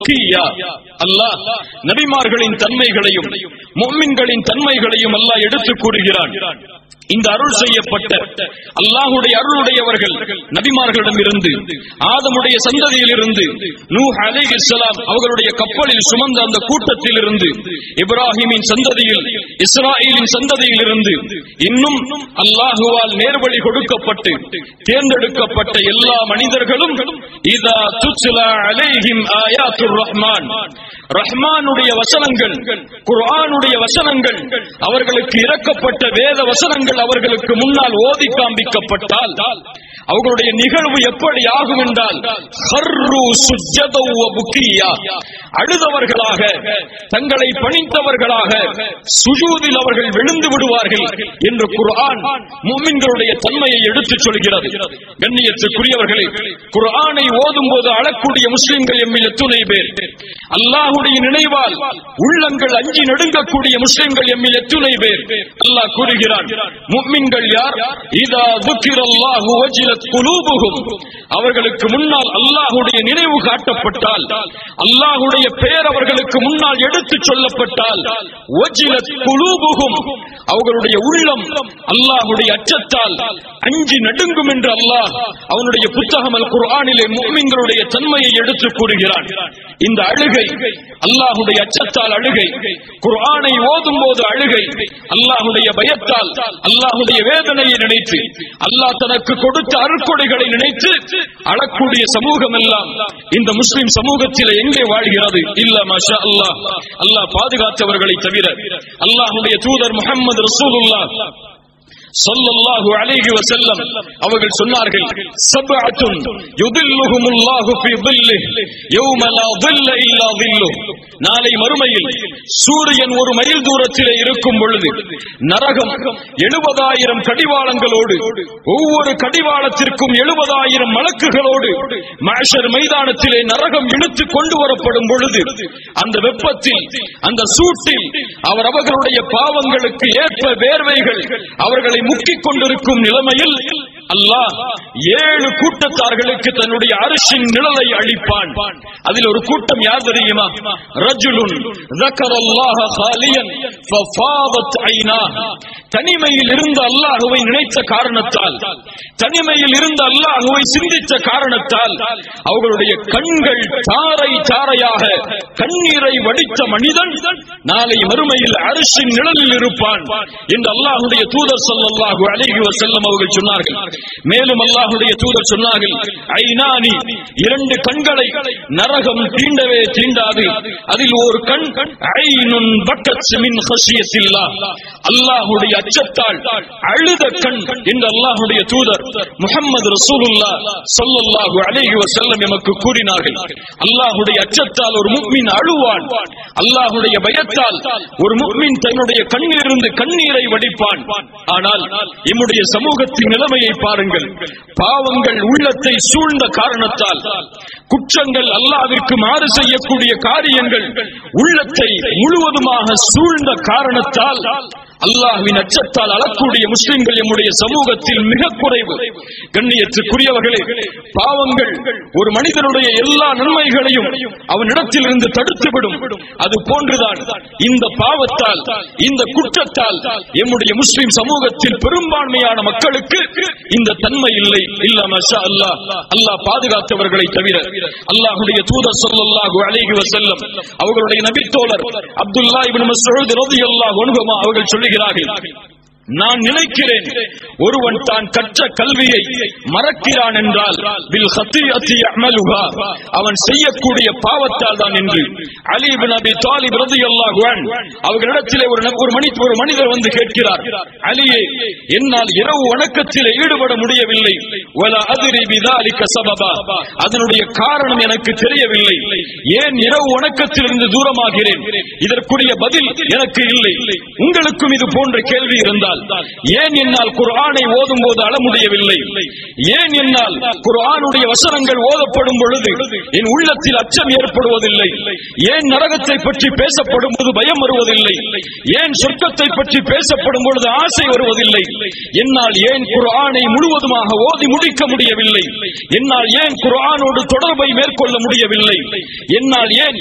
கியா. அல்லாஹ் நபிமார்களின் தன்மைகளையும் முஃமின்களின் தன்மைகளையும் அல்லாஹ் எடுத்துக் கூறுகிறான் இந்த அருள் செய்யப்பட்ட அல்லாஹுடைய அருளுடையவர்கள் நபிமார்களிடம் இருந்து ஆதமுடைய சந்ததியில் இருந்து நூ அலைஹிஸ்ஸலாம் அவர்களுடைய கப்பலில் சுமந்த அந்த கூட்டத்தில் இருந்து இப்ராஹிமின் சந்ததியில் இஸ்ராயலின் சந்ததியில் இருந்து இன்னும் அல்லாஹுவால் நேர்வழி கொடுக்கப்பட்டு தேர்ந்தெடுக்கப்பட்ட எல்லா மனிதர்களும் இதா துஸ்லா அலைஹிம் ஆயாத்துர் ரஹ்மான் ரஹ்மானுடைய வசனங்கள் குர்ஆனுடைய வசனங்கள் அவர்களுக்கு இறக்கப்பட்ட வேத வசனங்கள் அவர்களுக்கு முன்னால் ஓதி காண்பிக்கப்பட்டால் அவர்களுடைய நிகழ்வு எப்படி ஆகும் என்றால் ஹர்ரு சுஜ்ஜதௌ வ புக்கியா. அழுதவர்களாக தங்களை பணித்தவர்களாக சுஜூதில் அவர்கள் விழுந்து விடுவார்கள் என்று குர்ஆன் முஃமின்களுடைய தன்மையை எடுத்துச் சொல்கிறது கண்ணியத்துக்குரியவர்களே குர்ஆனை ஓதும் போது அழக்கூடிய முஸ்லிம்கள் எம்மில் எத்துணை பேர் அல்லாஹுடைய நினைவால் உள்ளங்கள் அஞ்சி நடுங்கக்கூடிய முஸ்லிம்கள் எம்மில் எத்துணை பேர் அல்லாஹ் கூறுகிறான் முஃமின்கள் யார் இதா துக்கிரல்லாஹு வஜிலத் குலூபுஹும் அவர்களுக்கு முன்னால் அல்லாஹுடைய நினைவு காட்டப்பட்டால் அல்லாஹுடைய பெயர் அவர்களுக்கு முன்னால் எடுத்துச் சொல்லப்பட்டால் வஜிலத் குலூபுஹும் அவர்களுடைய உள்ளம் அல்லாஹுடைய அச்சத்தால் அஞ்சி நடுங்கும் என்று அல்லாஹ் அவனுடைய புத்தகம் அல் குர்ஆனிலே முஃமின்களுடைய தன்மையை எடுத்துக் கூறுகிறான் இந்த அழுகை அல்லாஹுடைய அச்சத்தால் அழுகை குர்ஆனை ஓதும் போது அழுகை அல்லாஹுடைய பயத்தால் அல்லாஹுடைய வேதனையை நினைத்து அல்லாஹ் தனக்கு கொடுத்த அருட்கொடைகளை நினைத்து அழக்கூடிய சமூகம் எல்லாம் இந்த முஸ்லிம் சமூகத்தில் எங்கே வாழ்கிறது இல்ல மாஷா அல்லாஹ் அல்லாஹ் பாதுகாத்தவர்களை தவிர அல்லாஹுடைய தூதர் முகமது ரசூலுல்லாஹ் ஸல்லல்லாஹு அலைஹி வஸல்லம் அவர்கள் சொன்னார்கள் சப்அத்துன் யுதில்லுஹுமுல்லாஹு ஃபீ ظில்லிஹி யௌம லா ظில்ல இல்லா ظில்லுஹு நாளை மறுமையில் சூரியன் ஒரு மைல் தூரத்திலே இருக்கும் பொழுது நரகம் எழுபதாயிரம் கடிவாளங்களோடு ஒவ்வொரு கடிவாளத்திற்கும் எழுபதாயிரம் மலக்குகளோடு மஹ்ஷர் மைதானத்திலே நரகம் இழுத்து கொண்டு வரப்படும் பொழுது அந்த வெப்பத்தில் அந்த சூட்டில் அவர் அவர்களுடைய பாவங்களுக்கு ஏற்ப வேர்வைகள் அவர்களை முக்கிக் கொண்டிருக்கும் நிலைமையில் அல்லாஹ் ஏழு கூட்டத்தார்களுக்கு தன்னுடைய அரிசின் நிழலை அளிப்பான் அதில் ஒரு கூட்டம் யார் தெரியுமா ரஜுலுன் ذكر الله خاليا ففاضت عيناه தனிமையில் இருந்த அல்லாஹுவை நினைத்த காரணத்தால் தனிமையில் இருந்த அல்லாஹுவை சிந்தித்த காரணத்தால் அவர்களுடைய கண்கள் தாரை தாரையாக கண்ணீரை வடித்த மனிதன் நாளை மறுமையில் அரிசின் நிழலில் இருப்பான் என்று அல்லாஹுடைய தூதர் ஸல்லல்லாஹு அலைஹி வஸல்லம் அவர்கள் சொன்னார்கள் மேலும் அல்லாஹுடைய தூதர் சொன்னார்கள் ஐநானி இரண்டு கண்களை நரகம் தீண்டவே தீண்டாது அதில் ஒரு கண் ஐனுன் பக்கத் மின் ஹஷியத்தில்லாஹ் அல்லாஹுடைய அச்சத்தால் அழுத கண் என்று அல்லாஹுடைய தூதர் முஹம்மது ரசூலுல்லாஹ் ஸல்லல்லாஹு அலைஹி வஸல்லம் எமக்கு கூறினார்கள் அல்லாஹுடைய அச்சத்தால் ஒரு முஃமின் அழுவான் அல்லாஹுடைய பயத்தால் ஒரு முஃமின் தன்னுடைய கண்ணிலிருந்து கண்ணீரை வடிப்பான் ஆனால் எம்முடைய சமூகத்தின் நிலைமையை பாருங்கள் பாவங்கள் உள்ளத்தை சூழ்ந்த காரணத்தால் குற்றங்கள் அல்லாவிற்கு மாறு செய்யக்கூடிய காரியங்கள் உள்ளத்தை முழுவதுமாக சூழ்ந்த காரணத்தால் அல்லாஹ்வின் அச்சத்தால் அழக்கூடிய முஸ்லிம்கள் எம்முடைய சமூகத்தில் மிக குறைவு கண்ணியத்துக்குரியவர்களே பாவங்கள் ஒரு மனிதனுடைய எல்லா நன்மைகளையும் அவனிடத்தில் இருந்து தடுத்துவிடும் அது போன்றுதான் இந்த பாவத்தால் இந்த குற்றத்தால் எம்முடைய முஸ்லிம் சமூகத்தில் பெரும்பான்மையான மக்களுக்கு இந்த தன்மை இல்லை இல்ல மஷா அல்லாஹ் அல்லாஹ் பாதுகாத்தவர்களை தவிர அல்லாஹுடைய தூதர் ஸல்லல்லாஹு அலைஹி வஸல்லம் அவர்களுடைய நபித்தோழர் அப்துல்லா இப்னு மஸ்ஊத் ரலியல்லாஹு அன்ஹுமா அவர்கள் சொல்லுகிறார்கள் நான் நினைக்கிறேன் ஒருவன் தான் கற்ற கல்வியை மறக்கிறான் என்றால் பில் ஹத்தியத்தி அமலுஹா அவன் செய்யக்கூடிய பாவத்தால் தான் என்று அலி இப்னு அபி தாலிப் ரலியல்லாஹு அன் அவர்களிடத்திலே ஒரு நப- ஒரு மனி ஒரு மனிதர் வந்து கேட்கிறார் அலியே என்னால் இரவு வணக்கத்திலே ஈடுபட முடியவில்லை வல அதிரி பிதாலிக சபபா அதனுடைய காரணம் எனக்கு தெரியவில்லை ஏன் இரவு வணக்கத்திலிருந்து தூரமாகிறேன் இதற்குரிய பதில் எனக்கு இல்லை உங்களுக்கும் இது போன்ற கேள்வி இருந்தால் ஏன் என்னால் குர்ஆனை ஓதும் போது அழ முடியவில்லை ஏன் என்னால் குர்ஆனுடைய வசனங்கள் ஓதப்படும் பொழுது என் உள்ளத்தில் அச்சம் ஏற்படுவதில்லை ஏன் நரகத்தை பற்றி பேசப்படும் போது பயம் வருவதில்லை ஏன் சொர்க்கத்தை பற்றி பேசப்படும் பொழுது ஆசை வருவதில்லை என்னால் ஏன் குர்ஆனை முழுவதுமாக ஓதி முடிக்க முடியவில்லை என்னால் ஏன் குர்ஆனோடு தொடர்பை மேற்கொள்ள முடியவில்லை என்னால் ஏன்